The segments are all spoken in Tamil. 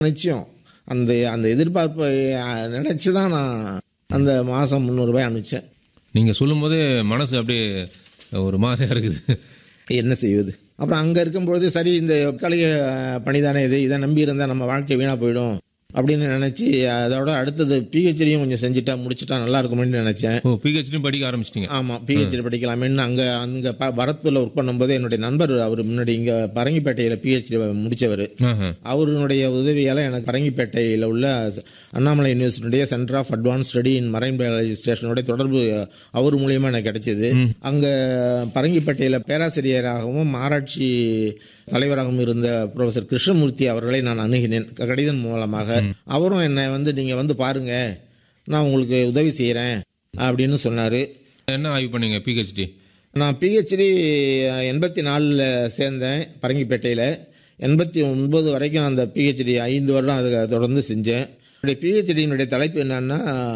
நிச்சயம் அந்த அந்த எதிர்பார்ப்பை நினச்சி தான் நான் அந்த மாதம் முந்நூறுபாய் அனுப்பிச்சேன் நீங்கள் சொல்லும்போதே மனசு அப்படியே ஒரு மாதிரியா இருக்குது என்ன செய்வது அப்புறம் அங்கே இருக்கும்பொழுது சரி இந்த தற்காலிக பணி தானே இது இதை நம்பி இருந்தால் நம்ம வாழ்க்கை வீணாக போயிடும் அப்படின்னு நினச்சி அதோட அடுத்தது பிஹெச்டியும் கொஞ்சம் செஞ்சுட்டா முடிச்சுட்டா நல்லா இருக்கும்னு நினச்சேன் ஓ பிஹெச்டியும் படிக்க ஆரம்பிச்சிட்டிங்க ஆமாம் பிஹெச்டி படிக்கலாமேன்னு அங்கே அங்கே ப பரத்பூரில் ஒர்க் பண்ணும்போது என்னுடைய நண்பர் அவர் முன்னாடி இங்கே பரங்கிப்பேட்டையில் பிஹெச்டி முடித்தவர் ஆஹா. அவருடைய உதவியால் எனக்கு பரங்கிப்பேட்டையில் உள்ள ச- அண்ணாமலை யூனிவர்சிட்டியுடைய centre of advanced study in marine biology ஸ்டேஷனுடைய தொடர்பு அவர் மூலியமா எனக்கு கிடைச்சது அங்கே பரங்கிப்பேட்டையில் பேராசிரியராகவும் ஆராய்ச்சி தலைவராகவும் இருந்த ப்ரொஃபசர் கிருஷ்ணமூர்த்தி அவர்களை நான் அணுகினேன் க- கடிதம் மூலமாக அவரும் என்னை வந்து நீங்கள் வந்து பாருங்க நான் உங்களுக்கு உதவி செய்கிறேன் அப்படின்னு சொன்னார் என்ன ஆய்வு பண்ணீங்க பிஹெச்டி நான் பிஹெச்டி எண்பத்தி நாலில் சேர்ந்தேன் பரங்கிப்பேட்டையில் எண்பத்தி ஒன்பது வரைக்கும் அந்த பிஹெச்டி ஐந்து வருடம் அதை தொடர்ந்து செஞ்சேன் என்னுடைய பிஹெச்டியினுடைய தலைப்பு என்னன்னா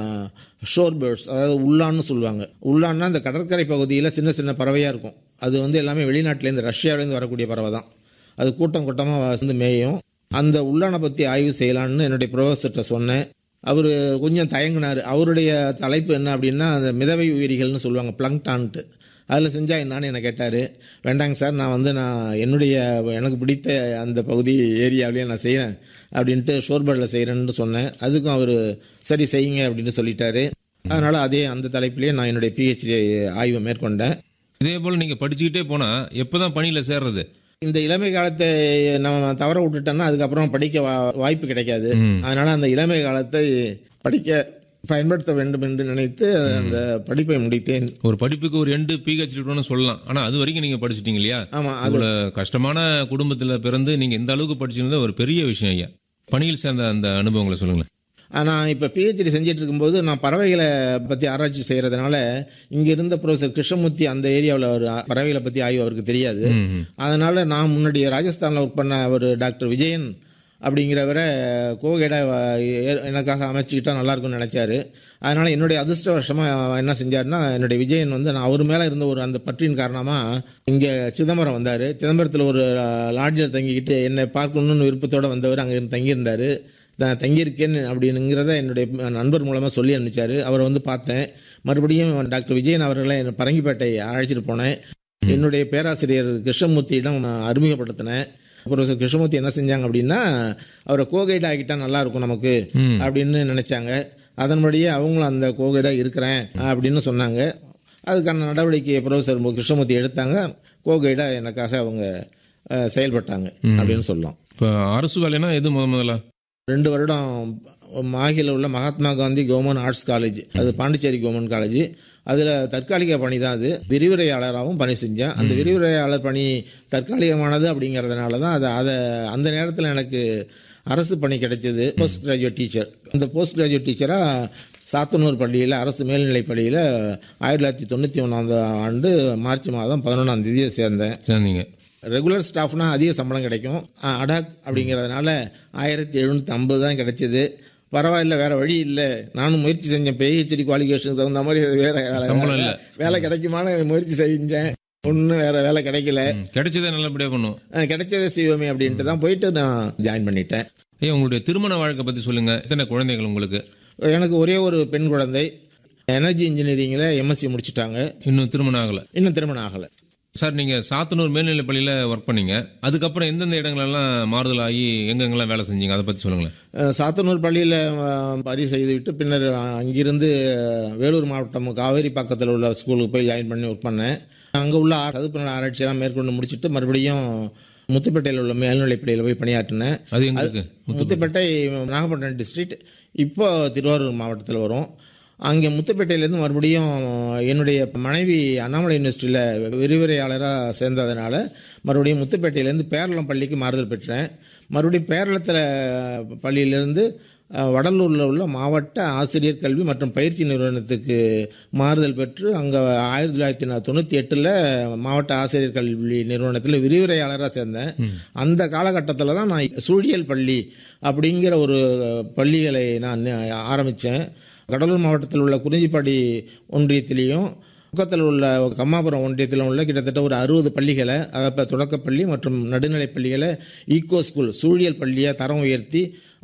ஷோர் பேர்ட்ஸ் அதாவது உள்ளான்னு சொல்லுவாங்க உள்ளான்னா அந்த கடற்கரை பகுதியில் சின்ன சின்ன பறவையாக இருக்கும் அது வந்து எல்லாமே வெளிநாட்டிலேருந்து ரஷ்யாவிலேருந்து வரக்கூடிய பறவை தான் அது கூட்டம் கூட்டமாக வந்து மேயும் அந்த உள்ளானை பற்றி ஆய்வு செய்யலான்னு என்னுடைய ப்ரொஃபஸர்கிட்ட சொன்னேன் அவர் கொஞ்சம் தயங்கினார் அவருடைய தலைப்பு என்ன அப்படின்னா அந்த மிதவை உயிரிகள்னு சொல்லுவாங்க பிளங்டான்ட்டு அதில் செஞ்சால் என்னான்னு என்னை கேட்டார் வேண்டாங்க சார் நான் வந்து நான் என்னுடைய எனக்கு பிடித்த அந்த பகுதி ஏரியாவிலேயே நான் செய்கிறேன் அப்படின்ட்டு ஷோர்பர்டில் செய்கிறேன்னு சொன்னேன் அதுக்கும் அவர் சரி செய்யுங்க அப்படின்னு சொல்லிட்டாரு அதனால் அதே அந்த தலைப்பிலேயே நான் என்னுடைய பிஹெச்டி ஆய்வை மேற்கொண்டேன் இதே போல் நீங்கள் படிச்சுக்கிட்டே போனால் எப்போ தான் பணியில் சேர்றது இந்த இளமை காலத்தை நம்ம தவற விட்டுட்டோம்னா அதுக்கப்புறம் படிக்க வா- வாய்ப்பு கிடைக்காது அதனால அந்த இளமை காலத்தை படிக்க பயன்படுத்த வேண்டும் என்று நினைத்து அந்த படிப்பை முடித்தேன் ஒரு படிப்புக்கு ஒரு எண்டு பிஹெச்டி சொல்லலாம் ஆனால் அது வரைக்கும் நீங்கள் படிச்சிட்டீங்க இல்லையா ஆமா அது இவ்வளோ கஷ்டமான குடும்பத்தில் பிறந்து நீங்கள் இந்த அளவுக்கு படிச்சிருந்தது ஒரு பெரிய விஷயம் ஐயா பணியில் சேர்ந்த அந்த அனுபவங்களை சொல்லுங்களேன் நான் இப்போ பிஹெச்டி செஞ்சுட்டு இருக்கும்போது நான் பறவைகளை பற்றி ஆராய்ச்சி செய்கிறதுனால இங்கே இருந்த ப்ரொஃபசர் கிருஷ்ணமூர்த்தி அந்த ஏரியாவில் ஒரு பறவைகளை பற்றி ஆய்வு அவருக்கு தெரியாது அதனால நான் முன்னாடி ராஜஸ்தானில் ஒர்க் பண்ண ஒரு டாக்டர் விஜயன் அப்படிங்கிறவரை கோகைடா எனக்காக அமைச்சுக்கிட்டா நல்லா இருக்கும்னு நினைச்சாரு அதனால என்னுடைய அதிர்ஷ்டவசமாக என்ன செஞ்சாருன்னா என்னுடைய விஜயன் வந்து நான் அவர் மேலே இருந்த ஒரு அந்த பற்றின் காரணமாக இங்கே சிதம்பரம் வந்தார் சிதம்பரத்தில் ஒரு லாட்ஜில் தங்கிக்கிட்டு என்னை பார்க்கணும்னு விருப்பத்தோடு வந்தவர் அங்கே இருந்து தங்கியிருந்தார் நான் தங்கியிருக்கேன் அப்படிங்கிறத என்னுடைய நண்பர் மூலமாக சொல்லி அனுப்பிச்சாரு அவரை வந்து பார்த்தேன் மறுபடியும் டாக்டர் விஜயன் அவர்களை என்னை பரங்கிப்பேட்டை அழைச்சிட்டு போனேன் என்னுடைய பேராசிரியர் கிருஷ்ணமூர்த்தியிடம் நான் அறிமுகப்படுத்தினேன் ப்ரொஃபசர் கிருஷ்ணமூர்த்தி என்ன செஞ்சாங்க அப்படின்னா அவரை கோகைட் ஆகிட்டா நல்லா இருக்கும் நமக்கு அப்படின்னு நினைச்சாங்க அதன்படியே அவங்களும் அந்த கோகைடா இருக்கிறேன் அப்படின்னு சொன்னாங்க அதுக்கான நடவடிக்கையை ப்ரொஃபசர் கிருஷ்ணமூர்த்தி எடுத்தாங்க கோகைடா எனக்காக அவங்க அஹ், செயல்பட்டாங்க அப்படின்னு சொல்லலாம் இப்போ அரசு வேலைனா எது முத முதல்ல ரெண்டு வருடம் மாகில உள்ள Mahatma Gandhi government arts college அது பாண்டிச்சேரி கவர்மெண்ட் காலேஜ் அதில் தற்காலிக பணி தான் அது விரிவுரையாளராகவும் பணி செஞ்சேன் அந்த விரிவுரையாளர் பணி தற்காலிகமானது அப்படிங்கிறதுனால தான் அதை அதை அந்த நேரத்தில் எனக்கு அரசு பணி கிடைச்சது போஸ்ட் கிராஜுவேட் டீச்சர் அந்த போஸ்ட் கிராஜுவேட் டீச்சராக சாத்தனூர் பள்ளியில் அரசு மேல்நிலைப் பள்ளியில் ஆயிரத்தி தொள்ளாயிரத்தி தொண்ணூற்றி ஒன்றாம் ஆண்டு மார்ச் மாதம் பதினொன்றாம் தேதியை சேர்ந்தேன் சேர்ந்தீங்க ரெகுலர் ஸ்டாஃப்னா அதிக சம்பளம் கிடைக்கும் அஹ் அடாக் அப்படிங்கிறதுனால ஆயிரத்தி எழுநூற்றி ஐம்பது தான் கிடைச்சது பரவாயில்ல வேற வழி இல்லை நானும் முயற்சி செஞ்சேன் பிஹெச்டி குவாலிஃபிகேஷனுக்கு தகுந்த மாதிரி வேற வேலை- சம்பளம் இல்ல. வேலை கிடைக்குமான்னு முயற்சி செஞ்சேன் ஒன்றும் வேற வேலை கிடைக்கல ம், கிடைச்சதே நல்லபடியாக பண்ணும் அஹ் கிடைச்சதே செய்வோமே அப்படின்ட்டு தான் போயிட்டு நான் ஜாயின் பண்ணிட்டேன் ஐயா உங்களுடைய திருமண வாழ்க்கை பற்றி சொல்லுங்க எத்தனை குழந்தைகள் உங்களுக்கு எனக்கு ஒரே ஒரு பெண் குழந்தை எனர்ஜி இன்ஜினியரிங்கில் எம்எஸ்சி முடிச்சிட்டாங்க இன்னும் திருமணம் ஆகலை இன்னும் திருமணம் ஆகலை சார் நீங்கள் சாத்தனூர் மேல்நிலைப் பள்ளியில் ஒர்க் பண்ணீங்க அதுக்கப்புறம் எந்தெந்த இடங்களெல்லாம் மாறுதல் ஆகி எங்கெங்கெல்லாம் வேலை செஞ்சீங்க அதை பற்றி சொல்லுங்களேன் அஹ் சாத்தனூர் பள்ளியில் பரி செய்துவிட்டு பின்னர் அங்கிருந்து வேலூர் மாவட்டம் காவேரி பக்கத்தில் உள்ள ஸ்கூலுக்கு போய் ஜாயின் பண்ணி ஒர்க் பண்ணேன் அங்கே உள்ள ஆ- சதுப்பு நில ஆராய்ச்சியெல்லாம் மேற்கொண்டு முடிச்சுட்டு மறுபடியும் முத்துப்பேட்டையில் உள்ள மேல்நிலைப்பள்ளியில் போய் பணியாற்றினேன் அது எங்க இருக்கு முத்துப்பேட்டை நாகப்பட்டினம் டிஸ்ட்ரிக்ட் இப்போ திருவாரூர் மாவட்டத்தில் வரும் அங்கே முத்துப்பேட்டையிலேருந்து மறுபடியும் என்னுடைய மனைவி அண்ணாமலை யூனிவர்சிட்டியில் விரிவுரையாளராக சேர்ந்ததுனால மறுபடியும் முத்துப்பேட்டையிலேருந்து பேரளம் பள்ளிக்கு மாறுதல் பெற்றேன் மறுபடியும் பேரளத்தில் பள்ளியிலேருந்து அஹ், வடலூரில் உள்ள மாவட்ட ஆசிரியர் கல்வி மற்றும் பயிற்சி நிறுவனத்துக்கு மாறுதல் பெற்று அங்கே ஆயிரத்தி தொள்ளாயிரத்தி தொண்ணூற்றி எட்டில் மாவட்ட ஆசிரியர் கல்வி நிறுவனத்தில் விரிவுரையாளராக சேர்ந்தேன் அந்த காலகட்டத்தில் தான் நான் சூழியல் பள்ளி அப்படிங்கிற ஒரு பள்ளிகளை நான் ஆரம்பித்தேன் கடலூர் மாவட்டத்தில் உள்ள குறிஞ்சிப்பாடி ஒன்றியத்திலையும் பக்கத்தில் உள்ள கம்மாபுரம் ஒன்றியத்தில் உள்ள கிட்டத்தட்ட ஒரு அறுபது பள்ளிகளை அதாவது தொடக்கப்பள்ளி மற்றும் நடுநிலைப் பள்ளிகளை ஈகோ ஸ்கூல் சூழியல் பள்ளியை தரம் உயர்த்தி